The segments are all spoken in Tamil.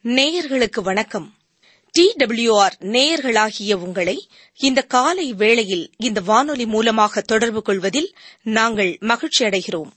நேயர்களுக்கு வணக்கம் டி டபிள்யூஆர் நேயர்களாகிய உங்களை இந்த காலை வேளையில் இந்த வானொலி மூலமாக தொடர்பு கொள்வதில் நாங்கள் மகிழ்ச்சி அடைகிறோம்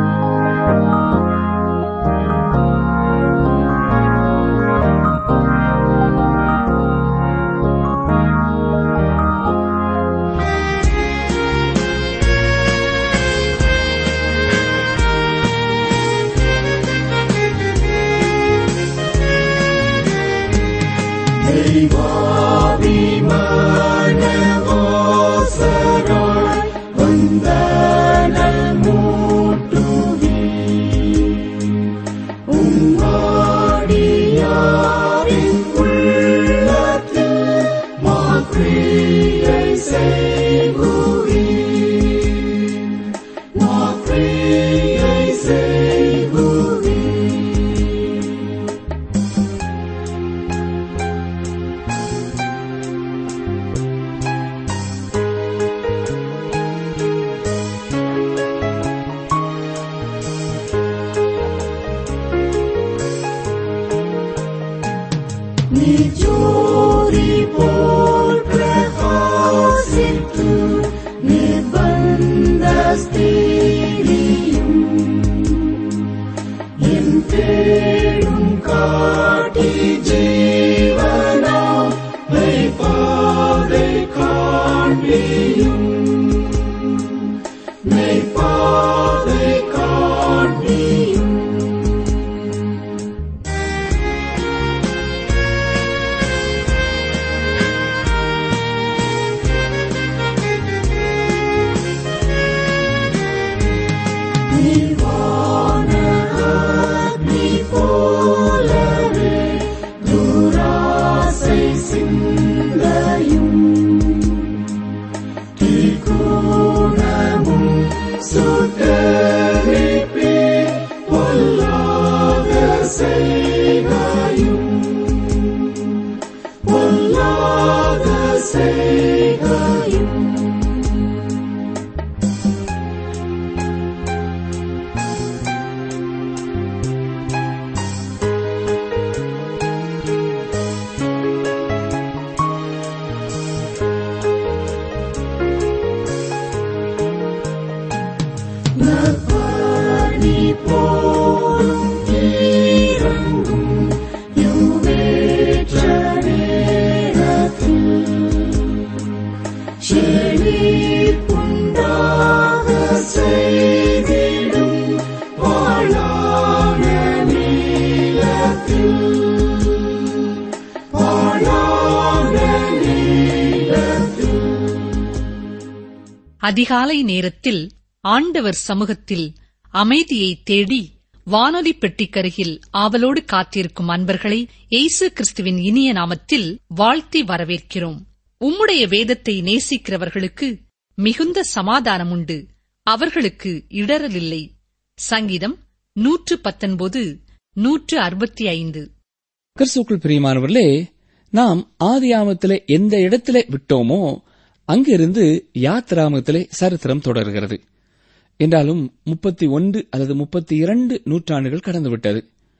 அதிகாலை நேரத்தில் ஆண்டவர் சமூகத்தில் அமைதியை தேடி வானொலி பெட்டிக்கருகில் ஆவலோடு காத்திருக்கும் அன்பர்களை இயேசு கிறிஸ்துவின் இனிய நாமத்தில் வாழ்த்தி வரவேற்கிறோம் உம்முடைய வேதத்தை நேசிக்கிறவர்களுக்கு மிகுந்த சமாதானம் உண்டு அவர்களுக்கு இடரலில்லை சங்கீதம் நூற்று பத்தொன்பது நூற்று அறுபத்தி ஐந்து கிறிஸ்துக்குள் பிரியமானவர்களே நாம் ஆதியாமத்திலே எந்த இடத்திலே விட்டோமோ அங்கிருந்து யாத்ராமத்திலே சரித்திரம் தொடர்கிறது என்றாலும் முப்பத்தி ஒன்று அல்லது முப்பத்தி இரண்டு நூற்றாண்டுகள் கடந்துவிட்டது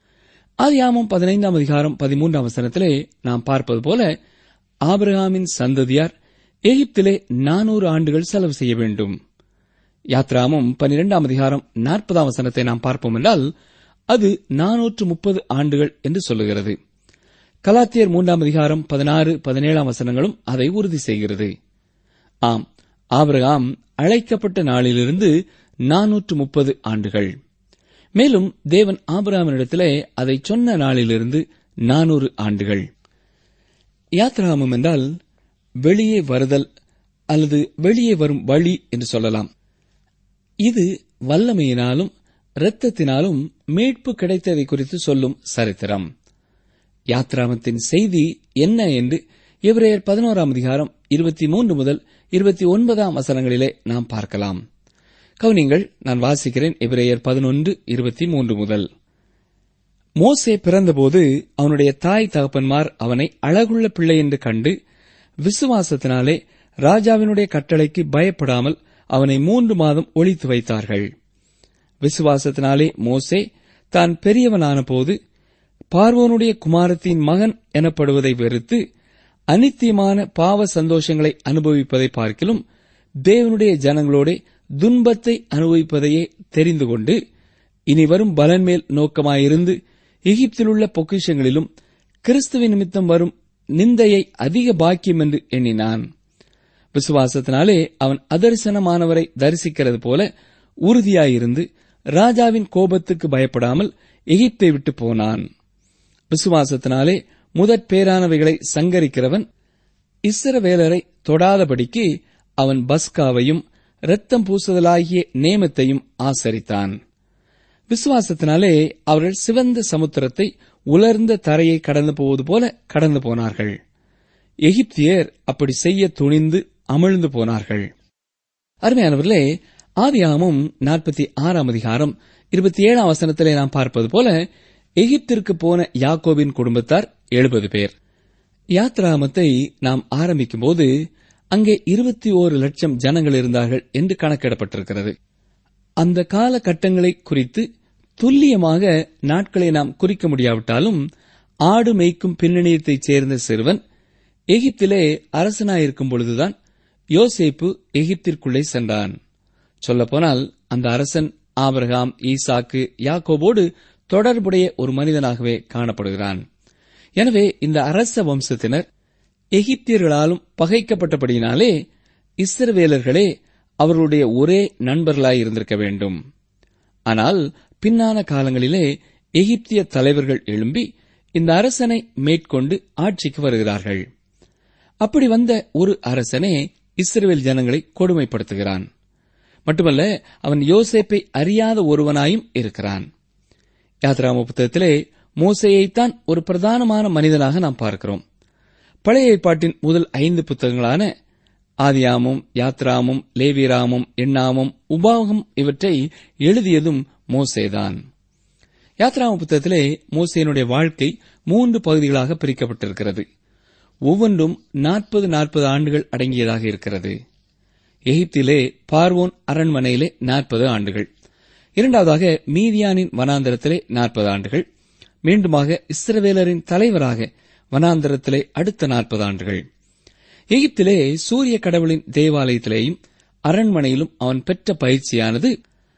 ஆதியாமம் பதினைந்தாம் அதிகாரம் பதிமூன்றாம் வசனத்திலே நாம் பார்ப்பது போல ஆபிரகாமின் சந்ததியார் எகிப்திலே நானூறு ஆண்டுகள் செலவு செய்ய வேண்டும் யாத்ராமம் பனிரெண்டாம் அதிகாரம் நாற்பதாம் வசனத்தை நாம் பார்ப்போம் என்றால் அது நானூற்று முப்பது ஆண்டுகள் என்று சொல்லுகிறது கலாத்தியர் மூன்றாம் அதிகாரம் பதினாறு பதினேழாம் வசனங்களும் அதை உறுதி செய்கிறது ஆம் ஆபிரகாம் அழைக்கப்பட்ட நாளிலிருந்து நானூற்று முப்பது ஆண்டுகள் மேலும் தேவன் ஆபிரகாமினிடத்திலே அதை சொன்ன நாளிலிருந்து நானூறு ஆண்டுகள் யாத்ராமம் என்றால் வெளியே வருதல் அல்லது வெளியே வரும் வழி என்று சொல்லலாம் இது வல்லமையினாலும் இரத்தத்தினாலும் மீட்பு கிடைத்ததை குறித்து சொல்லும் சரித்திரம் யாத்ராமத்தின் செய்தி என்ன என்று எபிரேயர் பதினோராம் அதிகாரம் இருபத்தி மூன்று முதல் இருபத்தி ஒன்பதாம் வசனங்களிலே நாம் பார்க்கலாம் கவனிங்கள் நான் வாசிக்கிறேன் எபிரேயர் பதினொன்று இருபத்தி மூன்று முதல் மோசே பிறந்தபோது அவனுடைய தாய் தகப்பன்மார் அவனை அழகுள்ள பிள்ளை என்று கண்டு விசுவாசத்தினாலே ராஜாவினுடைய கட்டளைக்கு பயப்படாமல் அவனை மூன்று மாதம் ஒளித்து வைத்தார்கள் விசுவாசத்தினாலே மோசே தான் பெரியவனான போது பார்வோனுடைய குமாரத்தின் மகன் எனப்படுவதை வெறுத்து அனித்தியமான பாவ சந்தோஷங்களை அனுபவிப்பதை பார்க்கிலும் தேவனுடைய ஜனங்களோட துன்பத்தை அனுபவிப்பதையே தெரிந்து கொண்டு இனி வரும் பலன் மேல் நோக்கமாயிருந்து எகிப்திலுள்ள பொக்கிஷங்களிலும் கிறிஸ்துவின் நிமித்தம் வரும் நிந்தையை அதிக பாக்கியம் என்று எண்ணினான் விசுவாசத்தினாலே அவன் அதரிசனமானவரை தரிசிக்கிறது போல உறுதியாயிருந்து ராஜாவின் கோபத்துக்கு பயப்படாமல் எகிப்தை விட்டு போனான் விசுவாசத்தினாலே முதற் பேரானவைகளை சங்கரிக்கிறவன் இஸ்ரவேலரை தொடாதபடிக்கு அவன் பஸ்காவையும் இரத்தம் பூசுதலாகிய நேமத்தையும் ஆசரித்தான் விசுவாசத்தினாலே அவர்கள் சிவந்த சமுத்திரத்தை உலர்ந்த தரையை கடந்து போவது போல கடந்து போனார்கள் எகிப்தியர் அப்படி செய்ய துணிந்து அமிழ்ந்து போனார்கள் அருமையானவர்களே ஆதியாகமும் நாற்பத்தி ஆறாம் அதிகாரம் இருபத்தி ஏழாம் வசனத்திலே நாம் பார்ப்பது போல எகிப்திற்கு போன யாக்கோபின் குடும்பத்தார் எழுபது பேர் யாத்ராமத்தை நாம் ஆரம்பிக்கும் போது அங்கே இருபத்தி ஓரு லட்சம் ஜனங்கள் இருந்தார்கள் என்று கணக்கிடப்பட்டிருக்கிறது அந்த காலகட்டங்களை குறித்து துல்லியமாக நாட்களை நாம் குறிக்க முடியாவிட்டாலும் ஆடு மேய்க்கும் பின்னணியத்தைச் சேர்ந்த சிறுவன் எகிப்திலே அரசனாயிருக்கும் பொழுதுதான் யோசேப்பு எகிப்திற்குள்ளே சென்றான் சொல்லப்போனால் அந்த அரசன் ஆபிரகாம் ஈசாக்கு யாக்கோபோடு தொடர்புடைய ஒரு மனிதனாகவே காணப்படுகிறான் எனவே இந்த அரச வம்சத்தினர் எகிப்தியர்களாலும் பகைக்கப்பட்டபடியினாலே இஸ்ரவேலர்களே அவர்களுடைய ஒரே நண்பர்களாய் இருந்திருக்க வேண்டும் ஆனால் பின்னான காலங்களிலே எகிப்திய தலைவர்கள் எழும்பி இந்த அரசனை மேற்கொண்டு ஆட்சிக்கு வருகிறார்கள் அப்படி வந்த ஒரு அரசனே இஸ்ரவேல் ஜனங்களை கொடுமைப்படுத்துகிறான் மட்டுமல்ல அவன் யோசேப்பை அறியாத ஒருவனாயும் இருக்கிறான் யாத்ராம புத்தகத்திலே மோசையைத்தான் ஒரு பிரதானமான மனிதனாக நாம் பார்க்கிறோம் பழைய ஏற்பாட்டின் முதல் ஐந்து புத்தகங்களான ஆதியாமும் யாத்ராமும் லேவிராமும் எண்ணாமும் உபாகம் இவற்றை எழுதியதும் மோசேதான் யாத்ராம புத்தகத்திலே மோசேனுடைய வாழ்க்கை மூன்று பகுதிகளாக பிரிக்கப்பட்டிருக்கிறது ஒவ்வொன்றும் நாற்பது நாற்பது ஆண்டுகள் அடங்கியதாக இருக்கிறது எகிப்திலே பார்வோன் அரண்மனையிலே நாற்பது ஆண்டுகள் இரண்டாவதாக மீதியானின் வனாந்தரத்திலே நாற்பது ஆண்டுகள் மீண்டுமாக இஸ்ரவேலரின் தலைவராக வனாந்தரத்திலே அடுத்த நாற்பது ஆண்டுகள் எகிப்திலே சூரிய கடவுளின் தேவாலயத்திலேயும் அரண்மனையிலும் அவன் பெற்ற பயிற்சியானது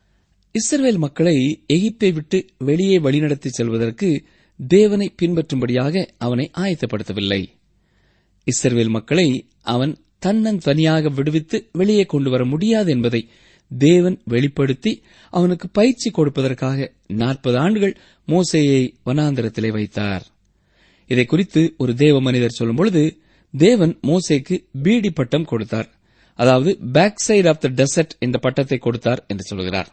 இஸ்ரவேல் மக்களை எகிப்தை விட்டு வெளியே வழிநடத்தி செல்வதற்கு தேவனை பின்பற்றும்படியாக அவனை ஆயத்தப்படுத்தவில்லை இஸ்ரவேல் மக்களை அவன் தன்னன் தனியாக விடுவித்து வெளியே கொண்டு வர முடியாது என்பதை தேவன் வெளிப்படுத்தி அவனுக்கு பயிற்சி கொடுப்பதற்காக நாற்பது ஆண்டுகள் மோசையை வனாந்தரத்திலே வைத்தார் இதை குறித்து ஒரு தேவ மனிதர் சொல்லும்பொழுது தேவன் மோசேக்கு பீடி பட்டம் கொடுத்தார் அதாவது back side of the desert என்ற பட்டத்தை கொடுத்தார் என்று சொல்கிறார்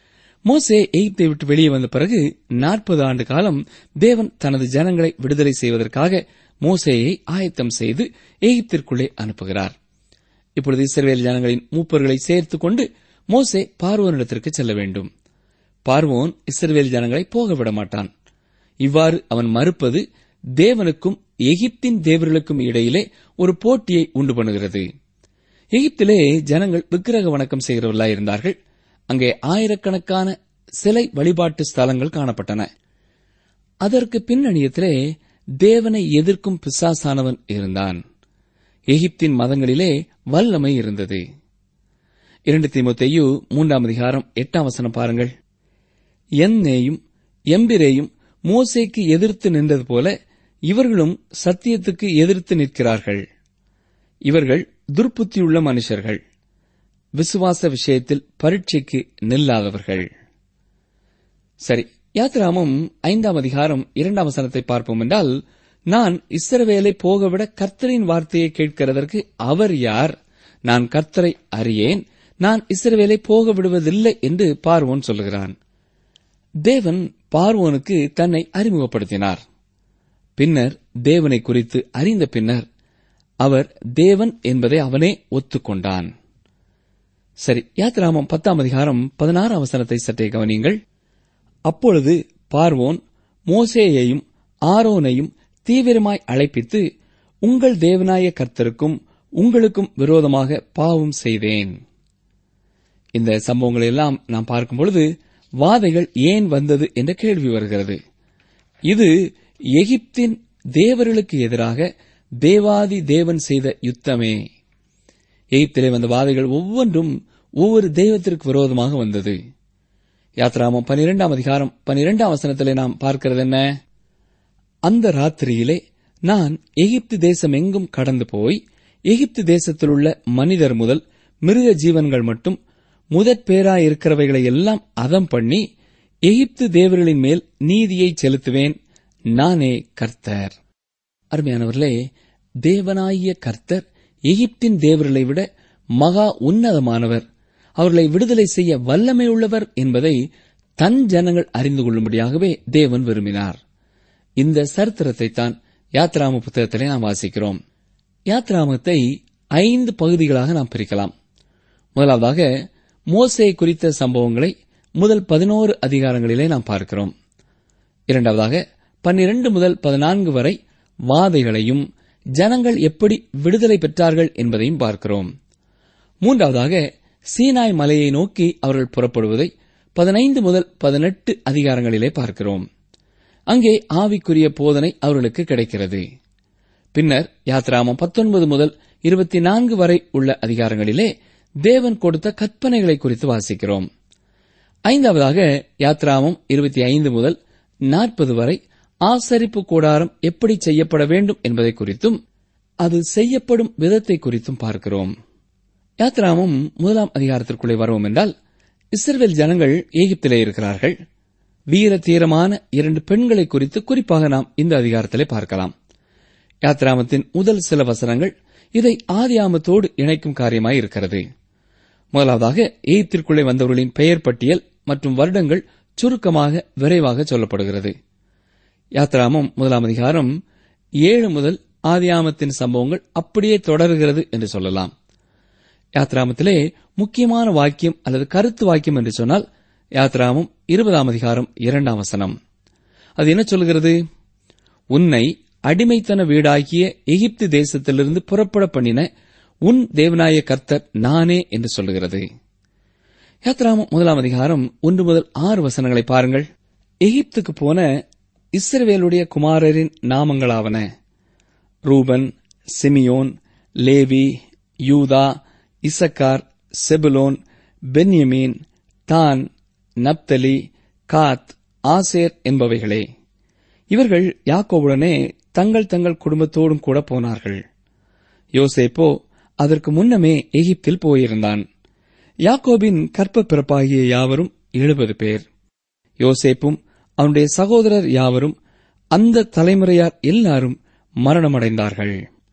மோசே எகிப்தை விட்டு வெளியே வந்த பிறகு நாற்பது ஆண்டு காலம் தேவன் தனது ஜனங்களை விடுதலை செய்வதற்காக மோசேயை ஆயத்தம் செய்து எகிப்திற்குள்ளே அனுப்புகிறார் இப்பொழுது இஸ்ரவேல் ஜனங்களின் மூப்பர்களை சேர்த்துக் கொண்டு மோசே பார்வோனிடத்திற்கு செல்ல வேண்டும் பார்வோன் இஸ்ரவேல் ஜனங்களை போக விட மாட்டான் இவ்வாறு அவன் மறுப்பது தேவனுக்கும் எகிப்தின் தேவர்களுக்கும் இடையிலே ஒரு போட்டியை உண்டு பண்ணுகிறது எகிப்திலே ஜனங்கள் விக்கிரக வணக்கம் செய்கிறவர்களாய் இருந்தார்கள் அங்கே ஆயிரக்கணக்கான சிலை வழிபாட்டு ஸ்தலங்கள் காணப்பட்டன அதற்கு பின்னணியத்திலே தேவனை எதிர்க்கும் பிசாசானவன் இருந்தான் எகிப்தின் மதங்களிலே வல்லமை இருந்தது இரண்டு தீமோத்தேயு மூன்றாம் அதிகாரம் எட்டாம் வசனம் பாருங்கள் என்னேயும் எம்பிரேயும் மோசேக்கு எதிர்த்து நின்றது போல இவர்களும் சத்தியத்துக்கு எதிர்த்து நிற்கிறார்கள் இவர்கள் துர்ப்புத்தியுள்ள மனுஷர்கள் விசுவாச விஷயத்தில் பரீட்சைக்கு நில்லாதவர்கள் சரி யாத்ராமம் ஐந்தாம் அதிகாரம் இரண்டாம் வசனத்தை பார்ப்போம் என்றால் நான் இஸ்ரவேலை போகவிட கர்த்தரின் வார்த்தையை கேட்கிறதற்கு அவர் யார் நான் கர்த்தரை அறியேன் நான் இஸ்ரவேலை போக விடுவதில்லை என்று பார்வோன் சொல்லுகிறான் தேவன் பார்வோனுக்கு தன்னை அறிமுகப்படுத்தினார் பின்னர் தேவனை குறித்து அறிந்த பின்னர் அவர் தேவன் என்பதை அவனே ஒத்துக்கொண்டான் சரி யாத்ராமம் பத்தாம் அதிகாரம் பதினாறாம் அவசரத்தை சற்றே கவனியுங்கள் அப்பொழுது பார்வோன் மோசேயையும் ஆரோனையும் தீவிரமாய் அழைப்பித்து உங்கள் தேவனாய கர்த்தருக்கும் உங்களுக்கும் விரோதமாக பாவம் செய்தேன் இந்த சம்பவங்களை எல்லாம் நாம் பார்க்கும் பொழுது வாதைகள் ஏன் வந்தது என்ற கேள்வி வருகிறது இது எகிப்தின் தேவர்களுக்கு எதிராக தேவாதி தேவன் செய்த யுத்தமே எகிப்திலே வந்த வாதைகள் ஒவ்வொன்றும் ஒவ்வொரு தெய்வத்திற்கு விரோதமாக வந்தது யாத்ராமம் பனிரெண்டாம் அதிகாரம் பனிரெண்டாம் வசனத்திலே நாம் பார்க்கிறது என்ன அந்த ராத்திரியிலே நான் எகிப்து தேசம் எங்கும் கடந்து போய் எகிப்து தேசத்தில் உள்ள மனிதர் முதல் மிருக ஜீவன்கள் மட்டும் முதற் பேராயிருக்கிறவைகளை எல்லாம் அதம் பண்ணி எகிப்து தேவர்களின் மேல் நீதியை செலுத்துவேன் நானே கர்த்தர் அருமையானவர்களே தேவனாகிய கர்த்தர் எகிப்தின் தேவர்களை விட மகா உன்னதமானவர் அவர்களை விடுதலை செய்ய வல்லமை உள்ளவர் என்பதை தன் ஜனங்கள் அறிந்து கொள்ளும்படியாகவே தேவன் விரும்பினார் இந்த சரித்திரத்தை தான் யாத்ராம புத்தகத்திலே நாம் வாசிக்கிறோம் யாத்ராமத்தை ஐந்து பகுதிகளாக நாம் பிரிக்கலாம் முதலாவதாக மோசே குறித்த சம்பவங்களை முதல் பதினோரு அதிகாரங்களிலே நாம் பார்க்கிறோம் இரண்டாவதாக பன்னிரண்டு முதல் பதினான்கு வரை வாதைகளையும் ஜனங்கள் எப்படி விடுதலை பெற்றார்கள் என்பதையும் பார்க்கிறோம் மூன்றாவதாக சீனாய் மலையை நோக்கி அவர்கள் புறப்படுவதை பதினைந்து முதல் பதினெட்டு அதிகாரங்களிலே பார்க்கிறோம் அங்கே ஆவிக்குரிய போதனை அவர்களுக்கு கிடைக்கிறது பின்னர் யாத்ராமம் பத்தொன்பது முதல் இருபத்தி நான்கு வரை உள்ள அதிகாரங்களிலே தேவன் கொடுத்த கற்பனைகளை குறித்து வாசிக்கிறோம் ஐந்தாவதாக யாத்ராமம் இருபத்தி ஐந்து முதல் நாற்பது வரை ஆசரிப்பு கூடாரம் எப்படி செய்யப்பட வேண்டும் என்பதை குறித்தும் அது செய்யப்படும் விதத்தை குறித்தும் பார்க்கிறோம் யாத்ராமம் முதலாம் அதிகாரத்திற்குள்ளே வருவோம் என்றால் இஸ்ரவேல் ஜனங்கள் எகிப்திலே இருக்கிறார்கள் வீர தீரமான இரண்டு பெண்களை குறித்து குறிப்பாக நாம் இந்த அதிகாரத்திலே பார்க்கலாம் யாத்ராமத்தின் முதல் சில வசனங்கள் இதை ஆதியாமத்தோடு இணைக்கும் காரியமாய் இருக்கிறது முதலாவதாக எகிப்திற்குள்ளே வந்தவர்களின் பெயர் பட்டியல் மற்றும் வருடங்கள் சுருக்கமாக விரைவாக சொல்லப்படுகிறது யாத்ராமம் முதலாம் அதிகாரம் ஏழு முதல் ஆதியாமத்தின் சம்பவங்கள் அப்படியே தொடர்கிறது என்று சொல்லலாம் யாத்ராமத்திலே முக்கியமான வாக்கியம் அல்லது கருத்து வாக்கியம் என்று சொன்னால் யாத்ராமம் இருபதாம் அதிகாரம் இரண்டாம் வசனம் அது என்ன சொல்கிறது உன்னை அடிமைத்தன வீடாகிய எகிப்து தேசத்திலிருந்து புறப்பட பண்ணின உன் தேவனாய கர்த்தர் நானே என்று சொல்லுகிறது யாத்ராமம் முதலாம் அதிகாரம் ஒன்று முதல் ஆறு வசனங்களை பாருங்கள் எகிப்துக்கு போன இஸ்ரவேலுடைய குமாரரின் நாமங்களாவன Reuben Simeon Levi Judah Issachar செபுலோன் பென்யமீன் தான் நப்தலி காத் ஆசேர் என்பவைகளே இவர்கள் யாக்கோவுடனே தங்கள் தங்கள் குடும்பத்தோடும் கூட போனார்கள் யோசேப்போ அதற்கு முன்னமே எகிப்தில் போயிருந்தான் யாக்கோபின் கற்ப பிறப்பாகிய யாவரும் எழுபது பேர் யோசேப்பும் அவனுடைய சகோதரர் யாவரும் அந்த தலைமுறையார் எல்லாரும் மரணமடைந்தார்கள்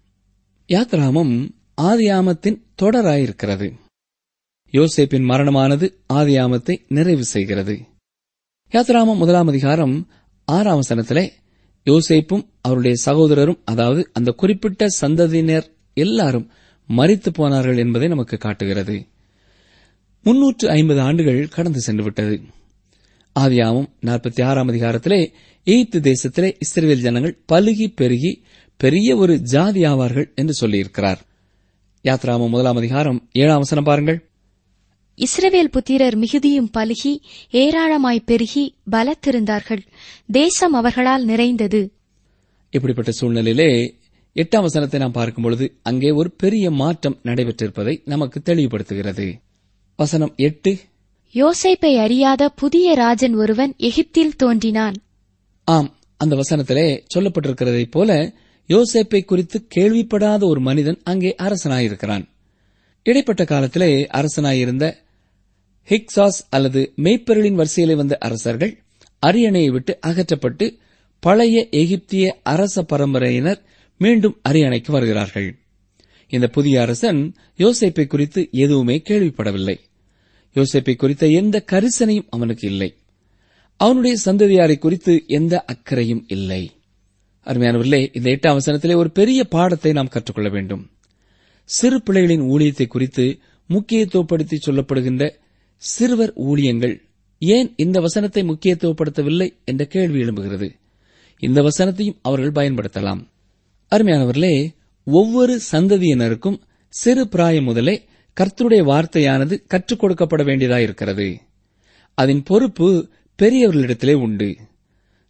யாத்ராமம் ஆதியாமத்தின் தொடராயிருக்கிறது யோசேப்பின் மரணமானது ஆதியாமத்தை நிறைவு செய்கிறது யாத்ராமம் முதலாம் அதிகாரம் ஆறாம் வசனத்திலே யோசேப்பும் அவருடைய சகோதரரும் அதாவது அந்த குறிப்பிட்ட சந்ததியினர் எல்லாரும் மரித்து போனார்கள் என்பதை நமக்கு காட்டுகிறது முன்னூற்று ஐம்பது ஆண்டுகள் கடந்து சென்று விட்டது ஆதியாமம் நாற்பத்தி ஆறாம் அதிகாரத்திலே எய்த்து தேசத்திலே இஸ்ரேல் ஜனங்கள் பலுகி பெருகி பெரிய ஒரு ஜாதி ஆவார்கள் என்று சொல்லியிருக்கிறார் யாத்ராமம் முதலாம் அதிகாரம் ஏழாம் வசனம் பாருங்கள் இஸ்ரவேல் புத்திரர் மிகுதியும் பலுகி ஏராளமாய் பெருகி பலத்திருந்தார்கள் தேசம் அவர்களால் நிறைந்தது இப்படிப்பட்ட சூழ்நிலையிலே எட்டாம் வசனத்தை நாம் பார்க்கும் பொழுது அங்கே ஒரு பெரிய மாற்றம் நடைபெற்றிருப்பதை நமக்கு தெளிவுபடுத்துகிறது வசனம் எட்டு யோசேப்பை அறியாத புதிய ராஜன் ஒருவன் எகிப்தில் தோன்றினான் ஆம் அந்த வசனத்திலே சொல்லப்பட்டிருக்கிறதைப் போல யோசேப்பை குறித்து கேள்விப்படாத ஒரு மனிதன் அங்கே அரசனாயிருக்கிறான் இடைப்பட்ட காலத்திலே அரசனாயிருந்த ஹிக்சாஸ் அல்லது மெய்ப்பொருளின் வரிசையிலே வந்த அரசர்கள் அரியணையை விட்டு அகற்றப்பட்டு பழைய எகிப்திய அரச பரம்பரையினர் மீண்டும் அரியணைக்கு வருகிறார்கள் இந்த புதிய அரசன் யோசேப்பை குறித்து எதுவுமே கேள்விப்படவில்லை யோசேப்பை குறித்த எந்த கரிசனையும் அவனுக்கு இல்லை அவனுடைய சந்ததியாரை குறித்து எந்த அக்கறையும் இல்லை அருமையானவர்களே இந்த எட்டாம் வசனத்திலே ஒரு பெரிய பாடத்தை நாம் கற்றுக்கொள்ள வேண்டும் சிறு பிள்ளைகளின் ஊழியத்தை குறித்து முக்கியத்துவப்படுத்தி சொல்லப்படுகின்ற சிறுவர் ஊழியங்கள் ஏன் இந்த வசனத்தை முக்கியத்துவப்படுத்தவில்லை என்ற கேள்வி எழும்புகிறது இந்த வசனத்தையும் அவர்கள் பயன்படுத்தலாம் அருமையானவர்களே ஒவ்வொரு சந்ததியினருக்கும் சிறு பிராயம் முதலே கர்த்தருடைய வார்த்தையானது கற்றுக் கொடுக்கப்பட வேண்டியதாயிருக்கிறது அதன் பொறுப்பு பெரியவர்களிடத்திலே உண்டு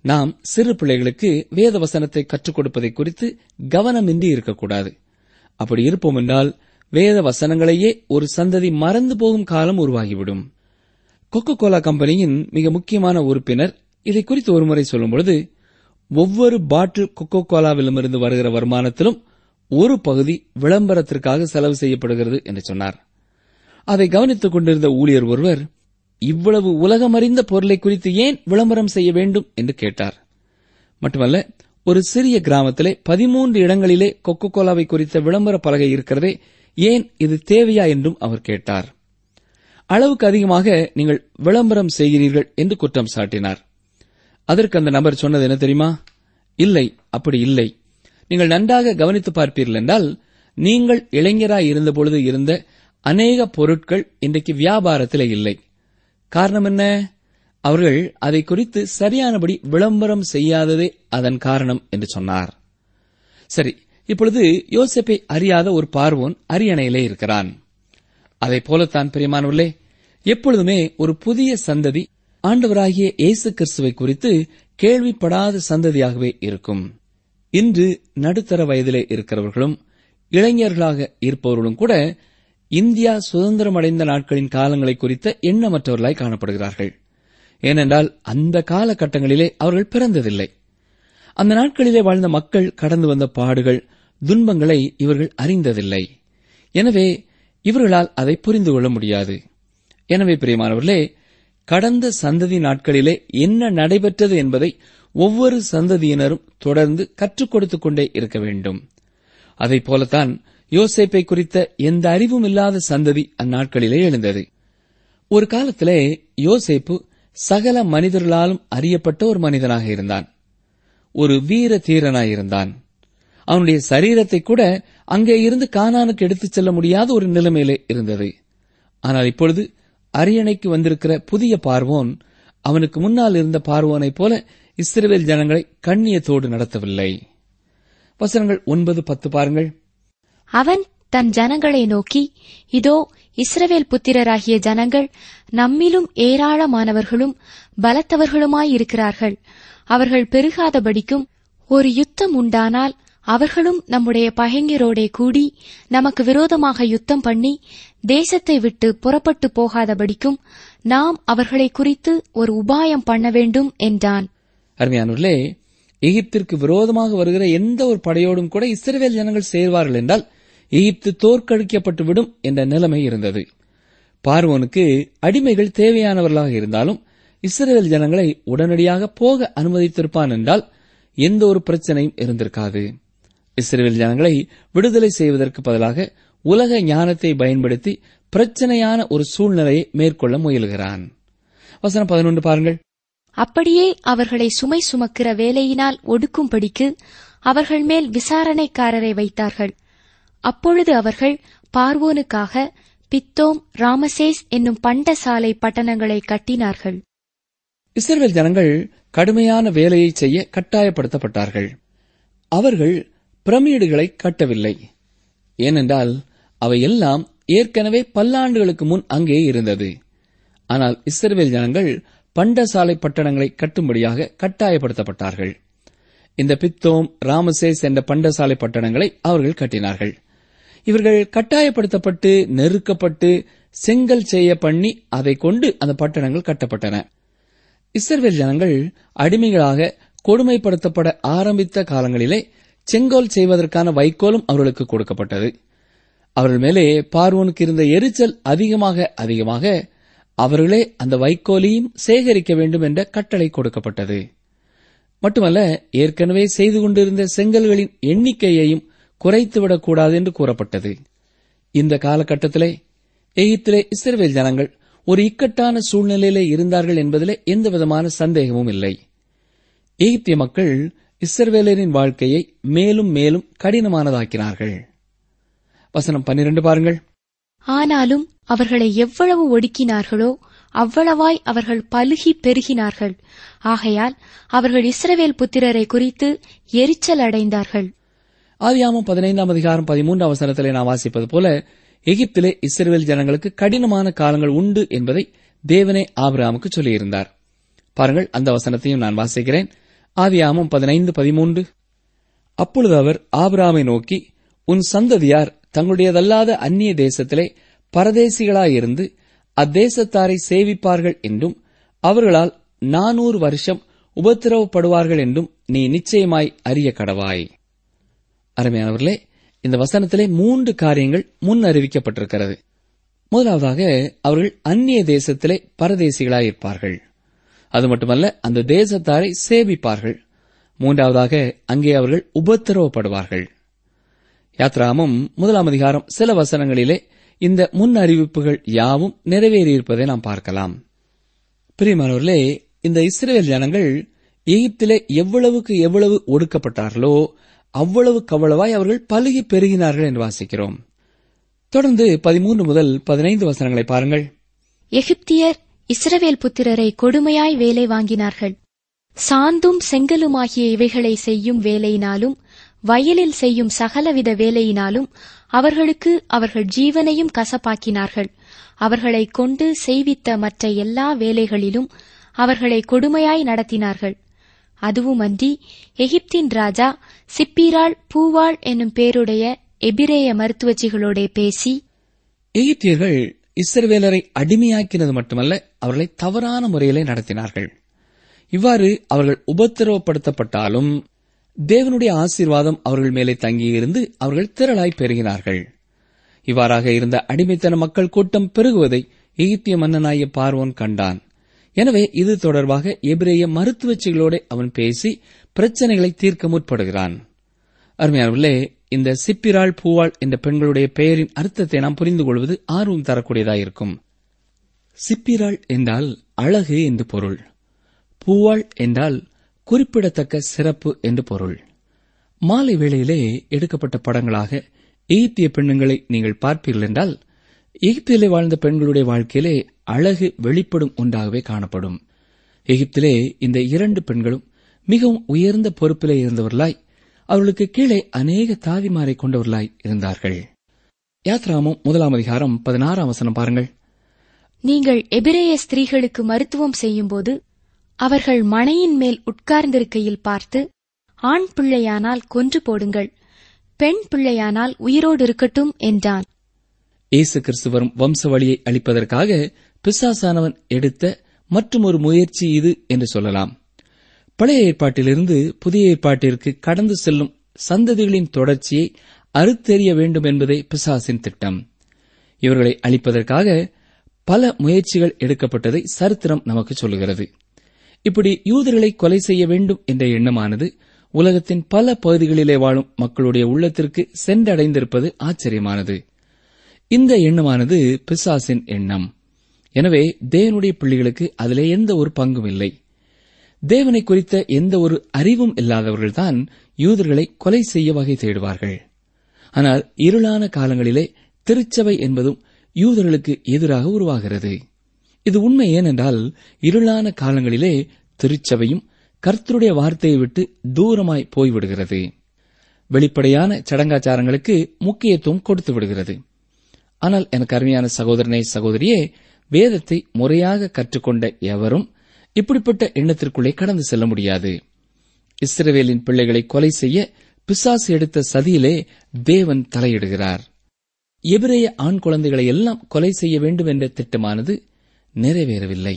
நாம் சிறு பிள்ளைகளுக்கு வேத வசனத்தை கற்றுக் கொடுப்பதை குறித்து கவனமின்றி இருக்கக்கூடாது அப்படி இருப்போம் என்றால் வேத வசனங்களையே ஒரு சந்ததி மறந்து போகும் காலம் உருவாகிவிடும் கொக்கோ கோலா கம்பெனியின் மிக முக்கியமான உறுப்பினர் இதை குறித்து ஒருமுறை சொல்லும்பொழுது ஒவ்வொரு பாட்டில் கொக்கோ கோலாவிலுமிருந்து வருகிற வருமானத்திலும் ஒரு பகுதி விளம்பரத்திற்காக செலவு செய்யப்படுகிறது என்று சொன்னார் அதை கவனித்துக் கொண்டிருந்த ஊழியர் ஒருவர் இவ்வளவு உலகமறிந்த பொருளை குறித்து ஏன் விளம்பரம் செய்ய வேண்டும் என்று கேட்டார் மட்டுமல்ல ஒரு சிறிய கிராமத்திலே பதிமூன்று இடங்களிலே கொக்கோ கோலாவை குறித்த விளம்பர பலகை இருக்கிறதே ஏன் இது தேவையா என்றும் அவர் கேட்டார் அளவுக்கு அதிகமாக நீங்கள் விளம்பரம் செய்கிறீர்கள் என்று குற்றம் சாட்டினார் அதற்கு அந்த நபர் சொன்னது என்ன தெரியுமா இல்லை அப்படி இல்லை நீங்கள் நன்றாக கவனித்து பார்ப்பீர்கள் என்றால் நீங்கள் இளைஞராய் இருந்தபொழுது இருந்த அநேக பொருட்கள் இன்றைக்கு வியாபாரத்திலே இல்லை காரணம் என்ன அவர்கள் அதை குறித்து சரியானபடி விளம்பரம் செய்யாததே அதன் காரணம் என்று சொன்னார் சரி இப்பொழுது யோசேப்பை அறியாத ஒரு பார்வோன் அரியணையிலே இருக்கிறான் அதைப் போலத்தான் பிரியமானவர்களே எப்பொழுதுமே ஒரு புதிய சந்ததி ஆண்டவராகிய இயேசு கிறிஸ்துவை குறித்து கேள்விப்படாத சந்ததியாகவே இருக்கும் இன்று நடுத்தர வயதிலே இருக்கிறவர்களும் இளைஞர்களாக இருப்பவர்களும் கூட இந்தியா சுதந்திரம் அடைந்த நாட்களின் காலங்களை குறித்த எண்ணமற்றவர்களாய் காணப்படுகிறார்கள் ஏனென்றால் அந்த காலகட்டங்களிலே அவர்கள் பிறந்ததில்லை அந்த நாட்களிலே வாழ்ந்த மக்கள் கடந்து வந்த பாடுகள் துன்பங்களை இவர்கள் அறிந்ததில்லை எனவே இவர்களால் அதை புரிந்து கொள்ள முடியாது எனவே பிரியமானவர்களே கடந்த சந்ததி நாட்களிலே என்ன நடைபெற்றது என்பதை ஒவ்வொரு சந்ததியினரும் தொடர்ந்து கற்றுக் கொடுத்துக் கொண்டே இருக்க வேண்டும் அதைப் போலத்தான் யோசேப்பை குறித்த எந்த அறிவும் இல்லாத சந்ததி அந்நாட்களிலே எழுந்தது ஒரு காலத்திலே யோசேப்பு சகல மனிதர்களாலும் அறியப்பட்ட ஒரு மனிதனாக இருந்தான் ஒரு வீர தீரனாயிருந்தான் அவனுடைய சரீரத்தை கூட அங்கே இருந்து கானானுக்கு எடுத்துச் செல்ல முடியாத ஒரு நிலைமையிலே இருந்தது ஆனால் இப்பொழுது அரியணைக்கு வந்திருக்கிற புதிய பார்வோன் அவனுக்கு முன்னால் இருந்த பார்வோனைப் போல இஸ்ரவேல் ஜனங்களை கண்ணியத்தோடு நடத்தவில்லை வசனங்கள் ஒன்பது பத்து பாருங்கள் அவன் தன் ஜனங்களை நோக்கி இதோ இஸ்ரவேல் புத்திரராகிய ஜனங்கள் நம்மிலும் ஏராளமானவர்களும் பலத்தவர்களுமாயிருக்கிறார்கள் அவர்கள் பெருகாதபடிக்கும் ஒரு யுத்தம் உண்டானால் அவர்களும் நம்முடைய பகைஞரோடே கூடி நமக்கு விரோதமாக யுத்தம் பண்ணி தேசத்தை விட்டு புறப்பட்டு போகாதபடிக்கும் நாம் அவர்களை குறித்து ஒரு உபாயம் பண்ண வேண்டும் என்றான் அருமையானூர்களே எகிப்திற்கு விரோதமாக வருகிற எந்த ஒரு படையோடும் கூட இஸ்ரவேல் ஜனங்கள் சேர்வார்கள் என்றால் எகிப்து தோற்கடிக்கப்பட்டு விடும் என்ற நிலைமை இருந்தது பார்வோனுக்கு அடிமைகள் தேவையானவர்களாக இருந்தாலும் இஸ்ரவேல் ஜனங்களை உடனடியாக போக அனுமதித்திருப்பான் என்றால் எந்த ஒரு பிரச்சனையும் இருந்திருக்காது இஸ்ரவேல் ஜனங்களை விடுதலை செய்வதற்கு பதிலாக உலக ஞானத்தை பயன்படுத்தி பிரச்சனையான ஒரு சூழ்நிலையை மேற்கொள்ள முயல்கிறான் வசனம் பதினொன்று பாருங்கள் அப்படியே அவர்களை சுமை சுமக்கிற வேலையினால் ஒடுக்கும்படிக்கு அவர்கள் மேல் விசாரணைக்காரரை வைத்தார்கள் அப்பொழுது அவர்கள் பார்வோனுக்காக பித்தோம் ராமசேஸ் என்னும் பண்டசாலை பட்டணங்களை கட்டினார்கள் இஸ்ரவேல் ஜனங்கள் கடுமையான வேலையை செய்ய கட்டாயப்படுத்தப்பட்டார்கள் அவர்கள் பிரமிடுகளை கட்டவில்லை ஏனென்றால் அவை எல்லாம் ஏற்கனவே பல்லாண்டுகளுக்கு முன் அங்கே இருந்தது ஆனால் இஸ்ரவேல் ஜனங்கள் பண்டசாலை பட்டணங்களை கட்டும்படியாக கட்டாயப்படுத்தப்பட்டார்கள் இந்த பித்தோம் ராமசேஸ் என்ற பண்டசாலை பட்டணங்களை அவர்கள் கட்டினார்கள் இவர்கள் கட்டாயப்படுத்தப்பட்டு நெருக்கப்பட்டு செங்கல் செய்ய பண்ணி அதை கொண்டு அந்த பட்டணங்கள் கட்டப்பட்டன இஸ்ரவேல் ஜனங்கள் அடிமைகளாக கொடுமைப்படுத்தப்பட ஆரம்பித்த காலங்களிலே செங்கோல் செய்வதற்கான வைக்கோலும் அவர்களுக்கு கொடுக்கப்பட்டது அவர்கள் மேலே பார்வோனுக்கு இருந்த எரிச்சல் அதிகமாக அதிகமாக அவர்களே அந்த வைக்கோலையும் சேகரிக்க வேண்டும் என்ற கட்டளை கொடுக்கப்பட்டது மட்டுமல்ல ஏற்கனவே செய்து கொண்டிருந்த செங்கல்களின் எண்ணிக்கையையும் குறைத்துவிடக்கூடாது என்று கூறப்பட்டது இந்த காலகட்டத்திலே எகிப்திலே இஸ்ரவேல் ஜனங்கள் ஒரு இக்கட்டான சூழ்நிலையிலே இருந்தார்கள் என்பதிலே எந்த விதமான சந்தேகமும் இல்லை எகிப்திய மக்கள் இஸ்ரவேலரின் வாழ்க்கையை மேலும் மேலும் கடினமானதாக்கினார்கள் வசனம் பன்னிரண்டு பாருங்கள் ஆனாலும் அவர்களை எவ்வளவு ஒடுக்கினார்களோ அவ்வளவாய் அவர்கள் பலுகி பெருகினார்கள் ஆகையால் அவர்கள் இஸ்ரவேல் புத்திரரை குறித்து எரிச்சல் அடைந்தார்கள் ஆதியாமம் பதினைந்தாம் அதிகாரம் பதிமூன்றாம் அவசரத்திலே நாம் வாசிப்பது போல எகிப்திலே இஸ்ரவேல் ஜனங்களுக்கு கடினமான காலங்கள் உண்டு என்பதை தேவனே ஆபிரகாமுக்கு சொல்லியிருந்தார் பாருங்கள் அந்த வசனத்தையும் நான் வாசிக்கிறேன் ஆதியாமம் பதினைந்து பதிமூன்று அப்பொழுது அவர் ஆபிராமை நோக்கி உன் சந்ததியார் தங்களுடையதல்லாத அந்நிய தேசத்திலே பரதேசிகளாயிருந்து அத்தேசத்தாரை சேவிப்பார்கள் என்றும் அவர்களால் நானூறு வருஷம் உபத்திரவப்படுவார்கள் என்றும் நீ நிச்சயமாய் அறிய கடவாய் அருமையானவர்களே இந்த வசனத்திலே மூன்று காரியங்கள் முன் அறிவிக்கப்பட்டிருக்கிறது முதலாவதாக அவர்கள் அந்நிய தேசத்திலே பரதேசிகளாயிருப்பார்கள் அது மட்டுமல்ல அந்த தேசத்தாரை சேவிப்பார்கள் மூன்றாவதாக அங்கே அவர்கள் உபத்திரவப்படுவார்கள் யாத்ராமம் முதலாம் அதிகாரம் சில வசனங்களிலே இந்த முன் அறிவிப்புகள் யாவும் நிறைவேறியிருப்பதை நாம் பார்க்கலாம் பிரியமானவர்களே இந்த இஸ்ரேல் ஜனங்கள் எகிப்திலே எவ்வளவுக்கு எவ்வளவு ஒடுக்கப்பட்டார்களோ அவ்வளவுக்கு அவ்வளவாய் அவர்கள் பலுகி பெருகினார்கள் என்று வாசிக்கிறோம் தொடர்ந்து பதிமூன்று முதல் பதினைந்து வசனங்களை பாருங்கள் எகிப்தியர் இஸ்ரவேல் புத்திரரை கொடுமையாய் வேலை வாங்கினார்கள் சாந்தும் செங்கலுமாகிய இவைகளை செய்யும் வேலையினாலும் வயலில் செய்யும் சகலவித வேலையினாலும் அவர்களுக்கு அவர்கள் ஜீவனையும் கசப்பாக்கினார்கள் அவர்களைக் கொண்டு செய்வித்த மற்ற எல்லா வேலைகளிலும் அவர்களை கொடுமையாய் நடத்தினார்கள் அதுவுமன்றி எகிப்தின் ராஜா சிப்பீராள் பூவாள் என்னும் பேருடைய எபிரேய மருத்துவச்சிகளோடே பேசி எகிப்தியர்கள் இஸ்ரவேலரை அடிமையாக்கினது மட்டுமல்ல அவர்களை தவறான முறையிலே நடத்தினார்கள் இவ்வாறு அவர்கள் உபத்திரவப்படுத்தப்பட்டாலும் தேவனுடைய ஆசீர்வாதம் அவர்கள் மேலே தங்கியிருந்து அவர்கள் திரளாய் பெருகினார்கள் இவ்வாறாக இருந்த அடிமைத்தன மக்கள் கூட்டம் பெருகுவதை எகிப்திய மன்னனாய பார்வோன் கண்டான் எனவே இது தொடர்பாக எபிரேய மருத்துவச்சிகளோடு அவன் பேசி பிரச்சனைகளை தீர்க்க முற்படுகிறான் அருமையானவர்களே இந்த சிப்பிராள் பூவாள் என்ற பெண்களுடைய பெயரின் அர்த்தத்தை நாம் புரிந்து கொள்வது ஆர்வம் தரக்கூடியதாயிருக்கும் சிப்பிராள் என்றால் அழகு என்று பொருள் பூவாள் என்றால் குறிப்பிடத்தக்க சிறப்பு என்று பொருள் மாலை வேளையிலே எடுக்கப்பட்ட படங்களாக எகிப்திய பெண்ணுங்களை நீங்கள் பார்ப்பீர்கள் என்றால் எகிப்திலே வாழ்ந்த பெண்களுடைய வாழ்க்கையிலே அழகு வெளிப்படும் ஒன்றாகவே காணப்படும் எகிப்திலே இந்த இரண்டு பெண்களும் மிகவும் உயர்ந்த பொறுப்பிலே இருந்தவர்களாய் அவர்களுக்கு கீழே அநேக தாதிமாரை கொண்டவர்களாய் இருந்தார்கள் யாத்ராமம் முதலாம் அதிகாரம் பதினாறாம் வசனம் பாருங்கள் நீங்கள் எபிரேய ஸ்திரீகளுக்கு மருத்துவம் செய்யும்போது அவர்கள் மணையின் மேல் உட்கார்ந்திருக்கையில் பார்த்து ஆண் பிள்ளையானால் கொன்று போடுங்கள் பெண் பிள்ளையானால் உயிரோடு இருக்கட்டும் என்றான் இயேசு கிறிஸ்து வரும் வம்ச வழியை அளிப்பதற்காக பிசாசானவன் எடுத்த மற்றொரு முயற்சி இது என்று சொல்லலாம் பழைய ஏற்பாட்டிலிருந்து புதிய ஏற்பாட்டிற்கு கடந்து செல்லும் சந்ததிகளின் தொடர்ச்சியை அறுத்தெறிய வேண்டும் என்பதே பிசாசின் திட்டம் இவர்களை அழிப்பதற்காக பல முயற்சிகள் எடுக்கப்பட்டதை சரித்திரம் நமக்கு சொல்லுகிறது இப்படி யூதர்களை கொலை செய்ய வேண்டும் என்ற எண்ணமானது உலகத்தின் பல பகுதிகளிலே வாழும் மக்களுடைய உள்ளத்திற்கு சென்றடைந்திருப்பது ஆச்சரியமானது இந்த எண்ணமானது பிசாசின் எண்ணம் எனவே தேவனுடைய பிள்ளைகளுக்கு அதிலே எந்த ஒரு பங்கும் இல்லை தேவனை குறித்த எந்த ஒரு அறிவும் இல்லாதவர்கள்தான் யூதர்களை கொலை செய்ய வகை தேடுவார்கள் ஆனால் இருளான காலங்களிலே திருச்சபை என்பதும் யூதர்களுக்கு எதிராக உருவாகிறது இது உண்மை ஏனென்றால் இருளான காலங்களிலே திருச்சபையும் கர்த்தருடைய வார்த்தையை விட்டு தூரமாய் போய்விடுகிறது வெளிப்படையான சடங்காச்சாரங்களுக்கு முக்கியத்துவம் கொடுத்து விடுகிறது ஆனால் எனக்கு அருமையான சகோதரனே சகோதரியே வேதத்தை முறையாக கற்றுக்கொண்ட எவரும் இப்படிப்பட்ட எண்ணத்திற்குள்ளே கடந்து செல்ல முடியாது இஸ்ரவேலின் பிள்ளைகளை கொலை செய்ய பிசாசு எடுத்த சதியிலே தேவன் தலையிடுகிறார் எபிரேய ஆண் குழந்தைகளை எல்லாம் கொலை செய்ய வேண்டும் என்ற திட்டமானது நிறைவேறவில்லை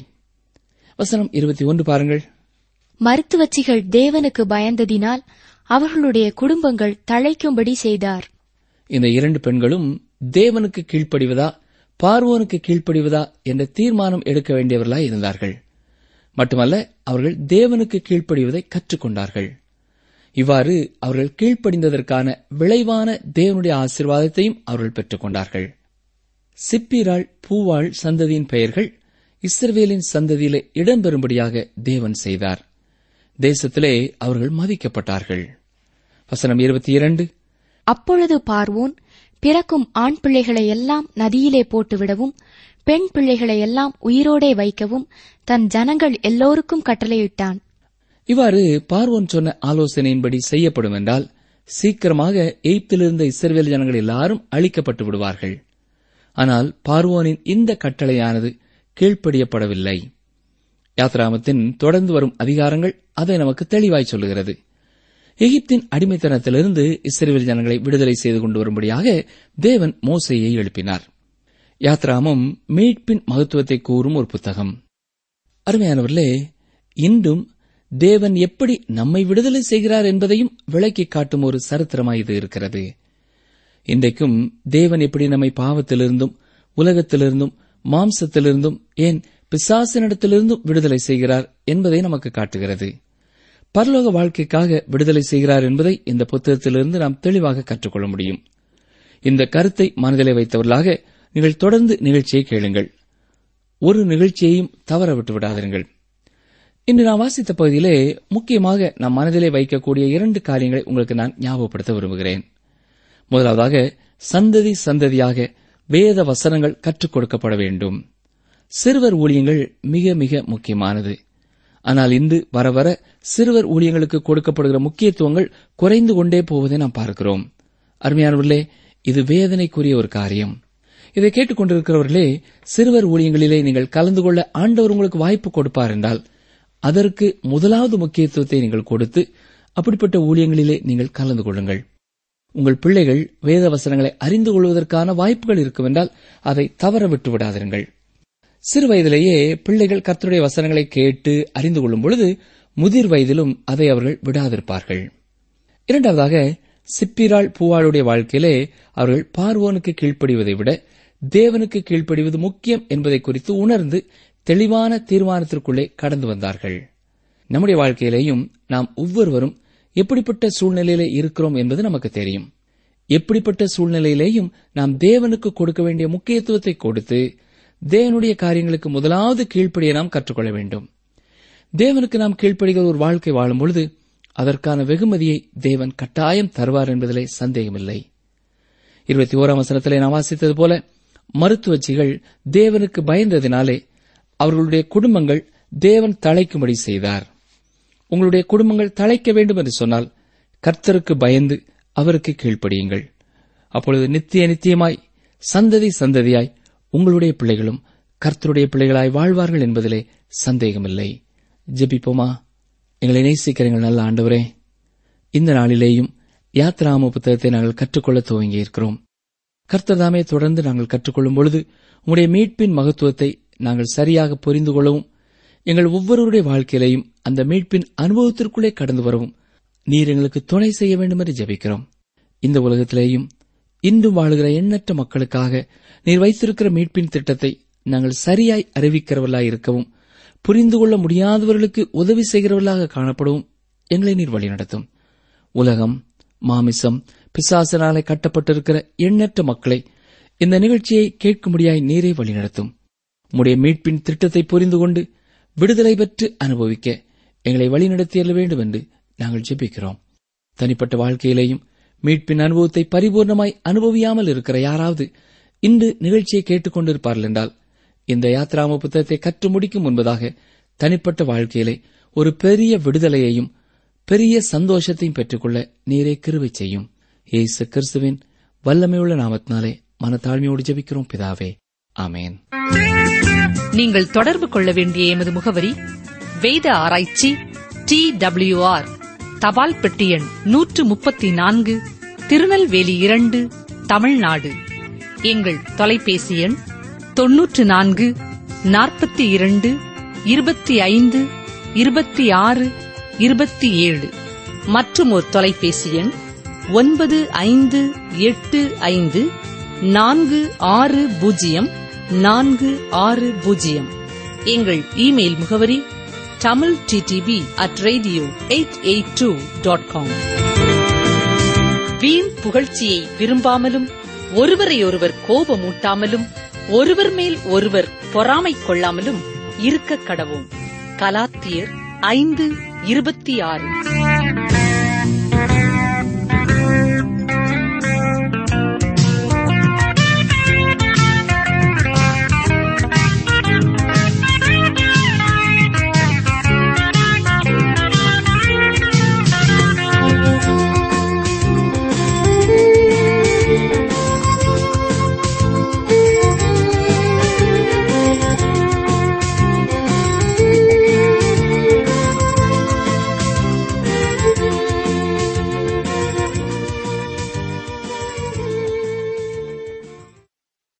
வசனம் இருபத்தி ஒன்று பாருங்கள் மருத்துவச்சிகள் தேவனுக்கு பயந்ததினால் அவர்களுடைய குடும்பங்கள் தழைக்கும்படி செய்தார் இந்த இரண்டு பெண்களும் தேவனுக்கு கீழ்ப்படிவதா பார்வோனுக்கு கீழ்ப்படிவதா என்ற தீர்மானம் எடுக்க வேண்டியவர்களாய் இருந்தார்கள் மட்டுமல்ல அவர்கள் தேவனுக்கு கீழ்ப்படிவதை கற்றுக்கொண்டார்கள் இவ்வாறு அவர்கள் கீழ்ப்படிந்ததற்கான விளைவான தேவனுடைய ஆசீர்வாதத்தையும் அவர்கள் பெற்றுக் கொண்டார்கள் சிப்பிராள் பூவாள் சந்ததியின் பெயர்கள் இஸ்ரவேலின் சந்ததியிலே இடம்பெறும்படியாக தேவன் செய்தார் தேசத்திலே அவர்கள் மதிக்கப்பட்டார்கள் வசனம் இருபத்தி இரண்டு அப்பொழுது பார்வோன் பிறக்கும் ஆண் பிள்ளைகளை எல்லாம் நதியிலே போட்டுவிடவும் பெண் பிள்ளைகளை எல்லாம் உயிரோடே வைக்கவும் தன் ஜனங்கள் எல்லோருக்கும் கட்டளையிட்டான் இவ்வாறு பார்வோன் சொன்ன ஆலோசனையின்படி செய்யப்படும் என்றால் சீக்கிரமாக எய்ப்திலிருந்த இஸ்ரவேல் ஜனங்கள் எல்லாரும் அழிக்கப்பட்டு விடுவார்கள் ஆனால் பார்வோனின் இந்த கட்டளையானது கீழ்ப்படியப்படவில்லை யாத்ராமத்தின் தொடர்ந்து வரும் அதிகாரங்கள் அதை நமக்கு தெளிவாய் சொல்லுகிறது எகிப்தின் அடிமைத்தனத்திலிருந்து இஸ்ரேல் ஜனங்களை விடுதலை செய்து கொண்டு வரும்படியாக தேவன் மோசையை எழுப்பினார் யாத்ராமம் மீட்பின் மகத்துவத்தை கூறும் ஒரு புத்தகம் அருமையானவர்களே இன்றும் தேவன் எப்படி நம்மை விடுதலை செய்கிறார் என்பதையும் விளக்கி காட்டும் ஒரு சரித்திரமாய் இது இருக்கிறது இன்றைக்கும் தேவன் எப்படி நம்மை பாவத்திலிருந்தும் உலகத்திலிருந்தும் மாம்சத்திலிருந்தும் ஏன் பிசாசினிடத்திலிருந்தும் விடுதலை செய்கிறார் என்பதை நமக்கு காட்டுகிறது பரலோக வாழ்க்கைக்காக விடுதலை செய்கிறார் என்பதை இந்த புத்தகத்திலிருந்து நாம் தெளிவாக கற்றுக்கொள்ள முடியும் இந்த கருத்தை மனதிலே வைத்தவர்களாக நீங்கள் தொடர்ந்து நிகழ்ச்சியை கேளுங்கள் ஒரு நிகழ்ச்சியையும் தவற விட்டு விடாதீர்கள் இன்று நான் வாசித்த பகுதியிலே முக்கியமாக நாம் மனதிலே வைக்கக்கூடிய இரண்டு காரியங்களை உங்களுக்கு நான் ஞாபகப்படுத்த விரும்புகிறேன் முதலாவதாக சந்ததி சந்ததியாக வேத வசனங்கள் கற்றுக் கொடுக்கப்பட வேண்டும் சிறுவர் ஊழியங்கள் மிக மிக முக்கியமானது ஆனால் இன்று வர வர சிறுவர் ஊழியங்களுக்கு கொடுக்கப்படுகிற முக்கியத்துவங்கள் குறைந்து கொண்டே போவதை நாம் பார்க்கிறோம் அருமையானவர்களே இது வேதனைக்குரிய ஒரு காரியம் இதை கேட்டுக்கொண்டிருக்கிறவர்களே சிறுவர் ஊழியங்களிலே நீங்கள் கலந்து கொள்ள ஆண்டவர் உங்களுக்கு வாய்ப்பு கொடுப்பார் என்றால் அதற்கு முதலாவது முக்கியத்துவத்தை நீங்கள் கொடுத்து அப்படிப்பட்ட ஊழியங்களிலே நீங்கள் கலந்து கொள்ளுங்கள் உங்கள் பிள்ளைகள் வேத வசனங்களை அறிந்து கொள்வதற்கான வாய்ப்புகள் இருக்கும் என்றால் அதை தவற விட்டு விடாதிருங்கள் சிறு வயதிலேயே பிள்ளைகள் கர்த்தருடைய வசனங்களை கேட்டு அறிந்து கொள்ளும் பொழுது முதிர் வயதிலும் அதை அவர்கள் விடாதிருப்பார்கள் இரண்டாவதாக சிப்பிராள் பூவாளுடைய வாழ்க்கையிலே அவர்கள் பார்வோனுக்கு கீழ்ப்படிவதை விட தேவனுக்கு கீழ்ப்படிவது முக்கியம் என்பதை குறித்து உணர்ந்து தெளிவான தீர்மானத்திற்குள்ளே கடந்து வந்தார்கள் நம்முடைய வாழ்க்கையிலேயும் நாம் ஒவ்வொருவரும் எப்படிப்பட்ட சூழ்நிலையிலே இருக்கிறோம் என்பது நமக்கு தெரியும் எப்படிப்பட்ட சூழ்நிலையிலேயும் நாம் தேவனுக்கு கொடுக்க வேண்டிய முக்கியத்துவத்தை கொடுத்து தேவனுடைய காரியங்களுக்கு முதலாவது கீழ்ப்படிய நாம் கற்றுக்கொள்ள வேண்டும் தேவனுக்கு நாம் கீழ்ப்படுகிற ஒரு வாழ்க்கை வாழும் பொழுது அதற்கான வெகுமதியை தேவன் கட்டாயம் தருவார் என்பதிலே சந்தேகமில்லை இருபத்தி ஓராம் வசனத்திலே நாம் வாசித்தது போல மருத்துவச்சிகள் தேவனுக்கு பயந்ததினாலே அவர்களுடைய குடும்பங்கள் தேவன் தழைக்கும்படி செய்தார் உங்களுடைய குடும்பங்கள் தழைக்க வேண்டும் என்று சொன்னால் கர்த்தருக்கு பயந்து அவருக்கு கீழ்ப்படியுங்கள் அப்பொழுது நித்திய நித்தியமாய் சந்ததி சந்ததியாய் உங்களுடைய பிள்ளைகளும் கர்த்தருடைய பிள்ளைகளாய் வாழ்வார்கள் என்பதிலே சந்தேகமில்லை ஜெபிப்போமா எங்களை நேசிக்கிறீங்கள் நல்ல ஆண்டவரே இந்த நாளிலேயும் யாத்ராம புத்தகத்தை நாங்கள் கற்றுக்கொள்ள துவங்கி இருக்கிறோம் கர்த்ததாமே தொடர்ந்து நாங்கள் கற்றுக்கொள்ளும் பொழுது உங்களுடைய மீட்பின் மகத்துவத்தை நாங்கள் சரியாக புரிந்து கொள்ளவும் எங்கள் ஒவ்வொருவருடைய வாழ்க்கையிலையும் அந்த மீட்பின் அனுபவத்திற்குள்ளே கடந்து வரவும் நீர் எங்களுக்கு துணை செய்ய வேண்டும் என்று ஜெபிக்கிறோம் இந்த உலகத்திலேயும் இன்றும் வாழுகிற எண்ணற்ற மக்களுக்காக நீர் வைத்திருக்கிற மீட்பின் திட்டத்தை நாங்கள் சரியாய் அறிவிக்கிறவர்களாய் இருக்கவும் புரிந்து கொள்ள முடியாதவர்களுக்கு உதவி செய்கிறவர்களாக காணப்படவும் எங்களை நீர் வழிநடத்தும் உலகம் மாமிசம் பிசாசனாலே கட்டப்பட்டிருக்கிற எண்ணற்ற மக்களை இந்த நிகழ்ச்சியை கேட்கும்படியாய் நீரே வழிநடத்தும் உம்முடைய மீட்பின் திட்டத்தை புரிந்து கொண்டு விடுதலை பெற்று அனுபவிக்க எங்களை வழிநடத்தியல்ல வேண்டும் என்று நாங்கள் ஜெபிக்கிறோம் தனிப்பட்ட வாழ்க்கையிலேயும் மீட்பின் அனுபவத்தை பரிபூர்ணமாய் அனுபவியாமல் இருக்கிற யாராவது இன்று நிகழ்ச்சியை கேட்டுக் கொண்டிருப்பார்கள் என்றால் இந்த யாத்ராம புத்தகத்தை கற்று முடிக்கும் முன்பதாக தனிப்பட்ட வாழ்க்கையிலே ஒரு பெரிய விடுதலையையும் பெரிய சந்தோஷத்தையும் பெற்றுக்கொள்ள நீரே கிருவை செய்யும் ஏசு கிறிஸ்துவின் வல்லமையுள்ள நாமத்தினாலே மனத்தாழ்மையோடு ஜெபிக்கிறோம் பிதாவே ஆமேன் நீங்கள் தொடர்பு கொள்ள வேண்டிய எமது முகவரி வேத ஆராய்ச்சி டி ஆர் தபால் பெட்டி எண் நூற்று முப்பத்தி நான்கு திருநெல்வேலி இரண்டு தமிழ்நாடு எங்கள் தொலைபேசி எண் தொன்னூற்று நான்கு நாற்பத்தி இரண்டு இருபத்தி ஐந்து இருபத்தி ஆறு இருபத்தி ஏழு மற்றும் ஒரு தொலைபேசி எண் ஒன்பது ஐந்து எட்டு ஐந்து நான்கு ஆறு பூஜ்ஜியம் நான்கு ஆறு பூஜ்ஜியம் எங்கள் இமெயில் முகவரி Tamil DTP at radio eight eight two dot com வீண் புகழ்ச்சியை விரும்பாமலும் ஒருவரையொருவர் கோபமூட்டாமலும் ஒருவர் மேல் ஒருவர் பொறாமை கொள்ளாமலும் இருக்க கடவோம் கலாத்தியர் ஐந்து இருபத்தி ஆறு